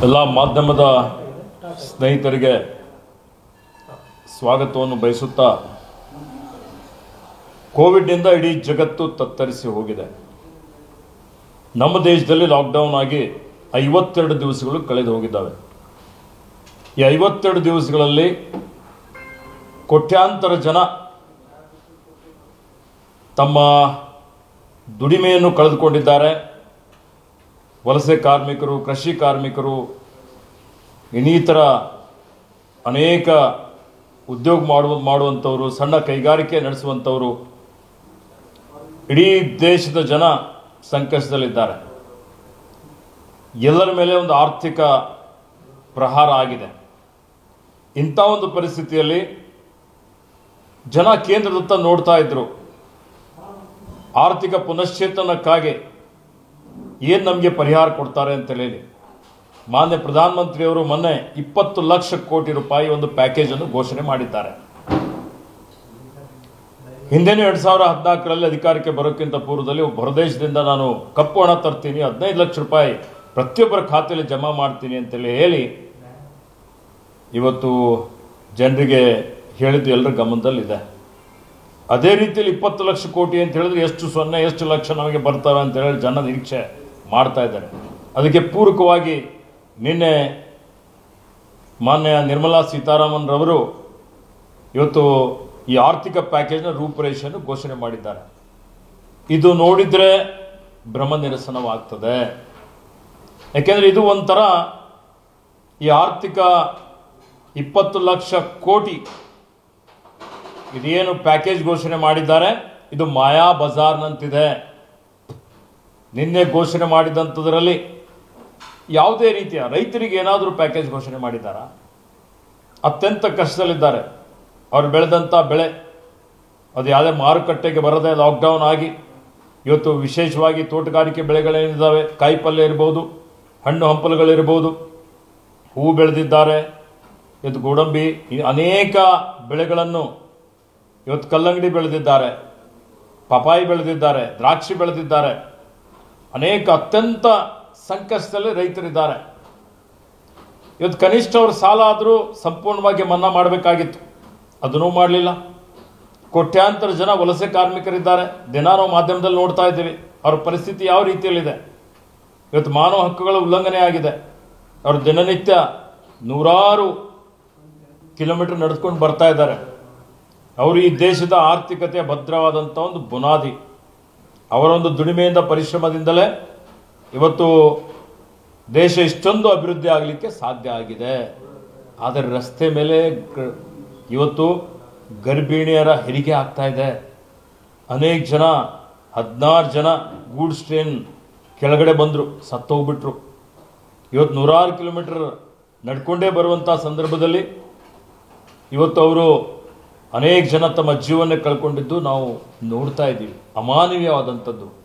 ಎಲ್ಲ ಮಾಧ್ಯಮದ ಸ್ನೇಹಿತರಿಗೆ ಸ್ವಾಗತವನ್ನು ಬಯಸುತ್ತಾ ಕೋವಿಡ್ನಿಂದ ಇಡೀ ಜಗತ್ತು ತತ್ತರಿಸಿ ಹೋಗಿದೆ ನಮ್ಮ ದೇಶದಲ್ಲಿ ಲಾಕ್ಡೌನ್ ಆಗಿ ಐವತ್ತೆರಡು ದಿವಸಗಳು ಕಳೆದು ಹೋಗಿದ್ದಾವೆ ಈ ಐವತ್ತೆರಡು ದಿವಸಗಳಲ್ಲಿ ಕೋಟ್ಯಾಂತರ ಜನ ತಮ್ಮ ದುಡಿಮೆಯನ್ನು ಕಳೆದುಕೊಂಡಿದ್ದಾರೆ ವಲಸೆ ಕಾರ್ಮಿಕರು ಕೃಷಿ ಕಾರ್ಮಿಕರು ಇನ್ನಿತರ ಅನೇಕ ಉದ್ಯೋಗ ಮಾಡುವ ಮಾಡುವಂಥವರು ಸಣ್ಣ ಕೈಗಾರಿಕೆ ನಡೆಸುವಂಥವರು ಇಡೀ ದೇಶದ ಜನ ಸಂಕಷ್ಟದಲ್ಲಿದ್ದಾರೆ ಎಲ್ಲರ ಮೇಲೆ ಒಂದು ಆರ್ಥಿಕ ಪ್ರಹಾರ ಆಗಿದೆ ಇಂಥ ಒಂದು ಪರಿಸ್ಥಿತಿಯಲ್ಲಿ ಜನ ಕೇಂದ್ರದತ್ತ ನೋಡ್ತಾ ಇದ್ರು ಆರ್ಥಿಕ ಪುನಶ್ಚೇತನಕ್ಕಾಗಿ ಏನು ನಮಗೆ ಪರಿಹಾರ ಕೊಡ್ತಾರೆ ಅಂತ ಹೇಳಿ ಮಾನ್ಯ ಪ್ರಧಾನಮಂತ್ರಿಯವರು ಮೊನ್ನೆ ಇಪ್ಪತ್ತು ಲಕ್ಷ ಕೋಟಿ ರೂಪಾಯಿ ಒಂದು ಪ್ಯಾಕೇಜ್ ಅನ್ನು ಘೋಷಣೆ ಮಾಡಿದ್ದಾರೆ ಹಿಂದೆನೂ ಎರಡ್ ಸಾವಿರ ಹದಿನಾಲ್ಕರಲ್ಲಿ ಅಧಿಕಾರಕ್ಕೆ ಬರೋಕ್ಕಿಂತ ಪೂರ್ವದಲ್ಲಿ ಒಬ್ಬ ಹೊರದೇಶದಿಂದ ನಾನು ಕಪ್ಪು ಹಣ ತರ್ತೀನಿ ಹದಿನೈದು ಲಕ್ಷ ರೂಪಾಯಿ ಪ್ರತಿಯೊಬ್ಬರ ಖಾತೆಯಲ್ಲಿ ಜಮಾ ಮಾಡ್ತೀನಿ ಅಂತೇಳಿ ಹೇಳಿ ಇವತ್ತು ಜನರಿಗೆ ಹೇಳಿದ್ದು ಎಲ್ಲರ ಗಮನದಲ್ಲಿದೆ ಅದೇ ರೀತಿಯಲ್ಲಿ ಇಪ್ಪತ್ತು ಲಕ್ಷ ಕೋಟಿ ಅಂತ ಹೇಳಿದ್ರೆ ಎಷ್ಟು ಸೊನ್ನೆ ಎಷ್ಟು ಲಕ್ಷ ನಮಗೆ ಬರ್ತವೆ ಅಂತ ಹೇಳಿ ಜನ ನಿರೀಕ್ಷೆ ಮಾಡ್ತಾ ಇದ್ದಾರೆ ಅದಕ್ಕೆ ಪೂರಕವಾಗಿ ನಿನ್ನೆ ಮಾನ್ಯ ನಿರ್ಮಲಾ ಸೀತಾರಾಮನ್ ರವರು ಇವತ್ತು ಈ ಆರ್ಥಿಕ ಪ್ಯಾಕೇಜ್ನ ರೂಪುರೇಷೆಯನ್ನು ಘೋಷಣೆ ಮಾಡಿದ್ದಾರೆ ಇದು ನೋಡಿದ್ರೆ ಭ್ರಮ ನಿರಸನವಾಗ್ತದೆ ಯಾಕೆಂದ್ರೆ ಇದು ಒಂಥರ ಈ ಆರ್ಥಿಕ ಇಪ್ಪತ್ತು ಲಕ್ಷ ಕೋಟಿ ಇದೇನು ಪ್ಯಾಕೇಜ್ ಘೋಷಣೆ ಮಾಡಿದ್ದಾರೆ ಇದು ಮಾಯಾ ಬಜಾರ್ನಂತಿದೆ ನಿನ್ನೆ ಘೋಷಣೆ ಮಾಡಿದಂಥದ್ರಲ್ಲಿ ಯಾವುದೇ ರೀತಿಯ ರೈತರಿಗೆ ಏನಾದರೂ ಪ್ಯಾಕೇಜ್ ಘೋಷಣೆ ಮಾಡಿದ್ದಾರಾ ಅತ್ಯಂತ ಕಷ್ಟದಲ್ಲಿದ್ದಾರೆ ಅವ್ರು ಬೆಳೆದಂಥ ಬೆಳೆ ಅದು ಯಾವುದೇ ಮಾರುಕಟ್ಟೆಗೆ ಬರದೆ ಲಾಕ್ಡೌನ್ ಆಗಿ ಇವತ್ತು ವಿಶೇಷವಾಗಿ ತೋಟಗಾರಿಕೆ ಬೆಳೆಗಳೇನಿದ್ದಾವೆ ಕಾಯಿಪಲ್ಯ ಇರ್ಬೋದು ಹಣ್ಣು ಹಂಪಲುಗಳಿರ್ಬೋದು ಹೂ ಬೆಳೆದಿದ್ದಾರೆ ಇವತ್ತು ಗೋಡಂಬಿ ಈ ಅನೇಕ ಬೆಳೆಗಳನ್ನು ಇವತ್ತು ಕಲ್ಲಂಗಡಿ ಬೆಳೆದಿದ್ದಾರೆ ಪಪಾಯಿ ಬೆಳೆದಿದ್ದಾರೆ ದ್ರಾಕ್ಷಿ ಬೆಳೆದಿದ್ದಾರೆ ಅನೇಕ ಅತ್ಯಂತ ಸಂಕಷ್ಟದಲ್ಲಿ ರೈತರಿದ್ದಾರೆ ಇವತ್ತು ಕನಿಷ್ಠ ಅವ್ರ ಸಾಲ ಆದರೂ ಸಂಪೂರ್ಣವಾಗಿ ಮನ್ನಾ ಮಾಡಬೇಕಾಗಿತ್ತು ಅದನ್ನೂ ಮಾಡಲಿಲ್ಲ ಕೋಟ್ಯಾಂತರ ಜನ ವಲಸೆ ಕಾರ್ಮಿಕರಿದ್ದಾರೆ ದಿನ ನಾವು ಮಾಧ್ಯಮದಲ್ಲಿ ನೋಡ್ತಾ ಇದ್ದೀವಿ ಅವ್ರ ಪರಿಸ್ಥಿತಿ ಯಾವ ರೀತಿಯಲ್ಲಿದೆ ಇವತ್ತು ಮಾನವ ಹಕ್ಕುಗಳ ಉಲ್ಲಂಘನೆ ಆಗಿದೆ ಅವರು ದಿನನಿತ್ಯ ನೂರಾರು ಕಿಲೋಮೀಟರ್ ನಡೆದುಕೊಂಡು ಬರ್ತಾ ಇದ್ದಾರೆ ಅವರು ಈ ದೇಶದ ಆರ್ಥಿಕತೆಯ ಭದ್ರವಾದಂಥ ಒಂದು ಬುನಾದಿ ಅವರ ಒಂದು ದುಡಿಮೆಯಿಂದ ಪರಿಶ್ರಮದಿಂದಲೇ ಇವತ್ತು ದೇಶ ಇಷ್ಟೊಂದು ಅಭಿವೃದ್ಧಿ ಆಗಲಿಕ್ಕೆ ಸಾಧ್ಯ ಆಗಿದೆ ಆದರೆ ರಸ್ತೆ ಮೇಲೆ ಗ- ಇವತ್ತು ಗರ್ಭಿಣಿಯರ ಹೆರಿಗೆ ಆಗ್ತಾ ಇದೆ ಅನೇಕ ಜನ ಹದಿನಾರು ಜನ ಗೂಡ್ಸ್ ಟ್ರೈನ್ ಕೆಳಗಡೆ ಬಂದರು ಸತ್ತೋಗ್ಬಿಟ್ರು ಇವತ್ತು ನೂರಾರು ಕಿಲೋಮೀಟರ್ ನಡ್ಕೊಂಡೇ ಬರುವಂಥ ಸಂದರ್ಭದಲ್ಲಿ ಇವತ್ತು ಅವರು ಅನೇಕ ಜನ ತಮ್ಮ ಜೀವನ ಕಳ್ಕೊಂಡಿದ್ದು ನಾವು ನೋಡ್ತಾ ಇದ್ದೀವಿ ಅಮಾನವೀಯವಾದಂಥದ್ದು